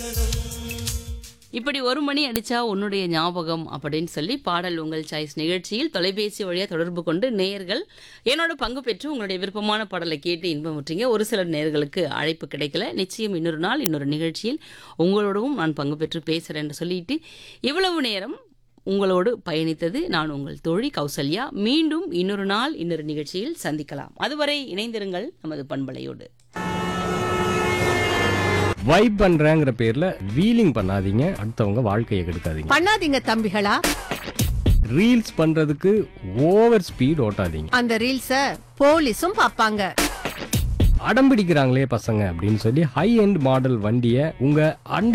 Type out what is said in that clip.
இப்படி ஒரு மணி அடிச்சா உன்னுடைய ஞாபகம் அப்படின்னு சொல்லி பாடல் உங்கள் சாய்ஸ் நிகழ்ச்சியில் தொலைபேசி வழியா தொடர்பு கொண்டு நேயர்கள் என்னோட பங்கு பெற்று உங்களுடைய விருப்பமான பாடலை கேட்டு இன்பமுற்றீங்க ஒரு சில நேயர்களுக்கு அழைப்பு கிடைக்கல நிச்சயம் இன்னொரு நாள் இன்னொரு நிகழ்ச்சியில் உங்களோடவும் நான் பங்கு பெற்று பேசுறேன்னு சொல்லிட்டு இவ்வளவு நேரம் உங்களோடு பயணித்தது நான் உங்கள் தோழி கௌசல்யா மீண்டும் இன்னொரு நாள் இன்னொரு நிகழ்ச்சியில் சந்திக்கலாம் அதுவரை இணைந்திருங்கள் நமது பண்பலையோடு வைப் பண்றேங்கிற பேர்ல வீலிங் பண்ணாதீங்க அடுத்தவங்க வாழ்க்கையை கெடுக்காதீங்க பண்ணாதீங்க தம்பிகளா ரீல்ஸ் பண்றதுக்கு ஓவர் ஸ்பீட் ஓட்டாதீங்க அந்த ரீல்ஸ போலீஸும் பாப்பாங்க அடம் பிடிக்கிறாங்களே பசங்க அப்படின்னு சொல்லி ஹை எண்ட் மாடல் வண்டியை உங்க அண்டர்